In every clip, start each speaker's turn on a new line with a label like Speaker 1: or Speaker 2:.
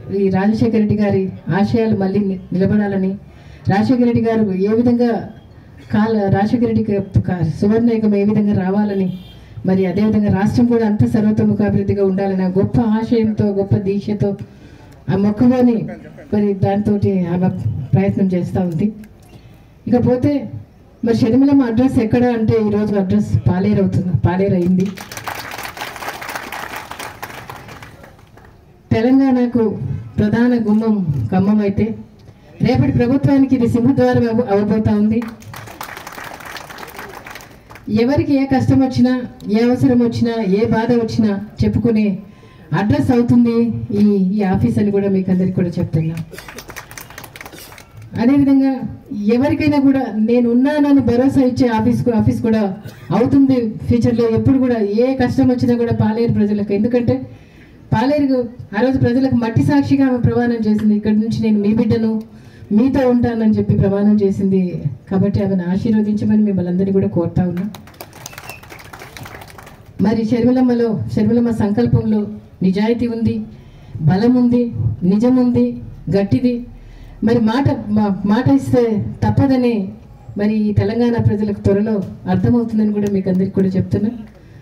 Speaker 1: ఈ రాజశేఖర రెడ్డి గారి ఆశయాలు మళ్ళీ ని- నిలబడాలని రాజశేఖర రెడ్డి గారు ఏ విధంగా కాల రాజశేఖర రెడ్డికి క- సువర్ణయుగం ఏ విధంగా రావాలని మరి అదేవిధంగా రాష్ట్రం కూడా అంత సర్వతోముఖాభివృద్ధిగా ఉండాలని ఆ గొప్ప ఆశయంతో గొప్ప దీక్షతో ఆ మొక్కలోని మరి దాంతో ఆమె ప్రయత్నం చేస్తూ ఉంది ఇకపోతే మరి షర్మిలమ్మ అడ్రస్ ఎక్కడ అంటే ఈరోజు అడ్రస్ పాలేరు అవుతుంది పాలేరు అయింది తెలంగాణకు ప్రధాన గుమ్మం ఖమ్మం అయితే రేపటి ప్రభుత్వానికి ఇది సింహద్వారం అవ- అవబోతా ఉంది ఎవరికి ఏ కష్టం వచ్చినా ఏ అవసరం వచ్చినా ఏ బాధ వచ్చినా చెప్పుకునే అడ్రస్ అవుతుంది ఈ ఈ ఆఫీస్ అని కూడా మీకు అందరికి కూడా చెప్తున్నా అదేవిధంగా ఎవరికైనా కూడా నేను ఉన్నానని భరోసా ఇచ్చే ఆఫీస్ కు- ఆఫీస్ కూడా అవుతుంది ఫ్యూచర్లో ఎప్పుడు కూడా ఏ కష్టం వచ్చినా కూడా పాలేరు ప్రజలకు ఎందుకంటే పాలేరు ఆ రోజు ప్రజలకు మట్టి సాక్షిగా ఆమె ప్రమాణం చేసింది ఇక్కడి నుంచి నేను మీ బిడ్డను మీతో ఉంటానని చెప్పి ప్రమాణం చేసింది కాబట్టి ఆమెను ఆశీర్వదించమని మిమ్మల్ని అందరినీ కూడా కోరుతా ఉన్నా మరి షర్మిలమ్మలో షర్మిలమ్మ సంకల్పంలో నిజాయితీ ఉంది బలం ఉంది నిజం ఉంది గట్టిది మరి మాట మా- మాట ఇస్తే తప్పదని మరి ఈ తెలంగాణ ప్రజలకు త్వరలో అర్థమవుతుందని కూడా మీకు అందరికి కూడా చెప్తున్నా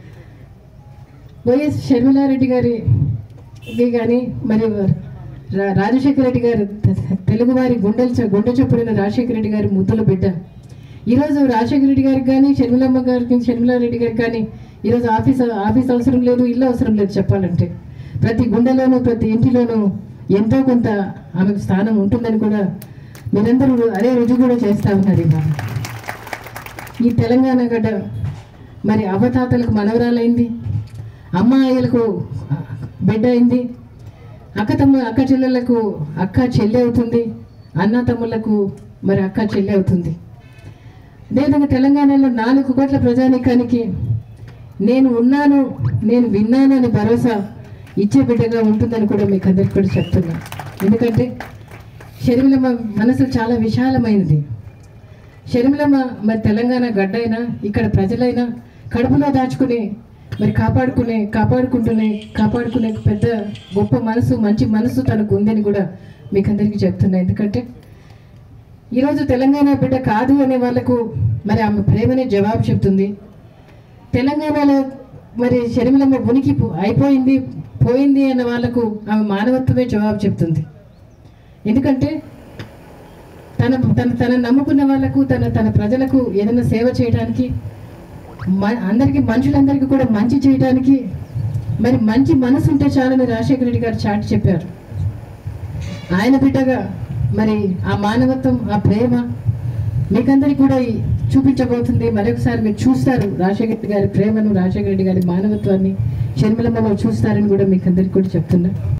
Speaker 1: వైఎస్ షర్మిలారెడ్డి గారి ఇది కానీ మరి రా- రాజశేఖర రెడ్డి గారు తె- తెలుగువారి గుండెలు చ- గుండె చొప్పుడైన రాజశేఖర రెడ్డి గారి ముద్దుల బిడ్డ ఈరోజు రాజశేఖర రెడ్డి గారికి కానీ షర్మిలమ్మ గారికి షర్మిలారెడ్డి గారికి కానీ ఈరోజు ఆఫీస్ ఆఫీస్ అవసరం లేదు ఇల్లు అవసరం లేదు చెప్పాలంటే ప్రతి గుండెలోనూ ప్రతి ఇంటిలోనూ ఎంతో కొంత ఆమెకు స్థానం ఉంటుందని కూడా మీరందరూ అదే రుజువు కూడా చేస్తూ ఉన్నారు ఇవాళ ఈ తెలంగాణ గడ్డ మరి అవతాతలకు మనవరాలైంది అమ్మాయిలకు బిడ్డ అయింది అక్క తమ్ము అక్క చెల్లెలకు అక్క చెల్లి అవుతుంది అన్న తమ్ముళ్లకు మరి అక్క చెల్లి అవుతుంది అదేవిధంగా తెలంగాణలో నాలుగు కోట్ల ప్రజానీకానికి నేను ఉన్నాను నేను విన్నాను అని భరోసా ఇచ్చే బిడ్డగా ఉంటుందని కూడా మీకు అందరికి కూడా చెప్తున్నా ఎందుకంటే షర్మిలమ్మ మనసు చాలా విశాలమైనది షర్మిలమ్మ మరి తెలంగాణ గడ్డైనా ఇక్కడ ప్రజలైనా కడుపులో దాచుకుని మరి కాపాడుకునే కాపాడుకుంటూనే కాపాడుకునే పెద్ద గొప్ప మనసు మంచి మనసు తనకు ఉందని కూడా మీకు అందరికీ చెప్తున్నా ఎందుకంటే ఈరోజు తెలంగాణ బిడ్డ కాదు అనే వాళ్ళకు మరి ఆమె ప్రేమనే జవాబు చెప్తుంది తెలంగాణలో మరి షర్మిలమ్మ ఉనికి పో- అయిపోయింది పోయింది అన్న వాళ్ళకు ఆమె మానవత్వమే జవాబు చెప్తుంది ఎందుకంటే తన తన తన నమ్ముకున్న వాళ్ళకు తన తన ప్రజలకు ఏదైనా సేవ చేయడానికి మ- అందరికీ మనుషులందరికీ కూడా మంచి చేయడానికి మరి మంచి మనసు ఉంటే చాలని రాజశేఖర రెడ్డి గారు చాటి చెప్పారు ఆయన బిడ్డగా మరి ఆ మానవత్వం ఆ ప్రేమ మీకందరికీ కూడా ఈ చూపించబోతుంది మరొకసారి మీరు చూస్తారు రాజశేఖర రెడ్డి గారి ప్రేమను రాజశేఖర రెడ్డి గారి మానవత్వాన్ని షర్మిలమ్మలో చూస్తారని కూడా మీకు అందరికీ కూడా చెప్తున్నా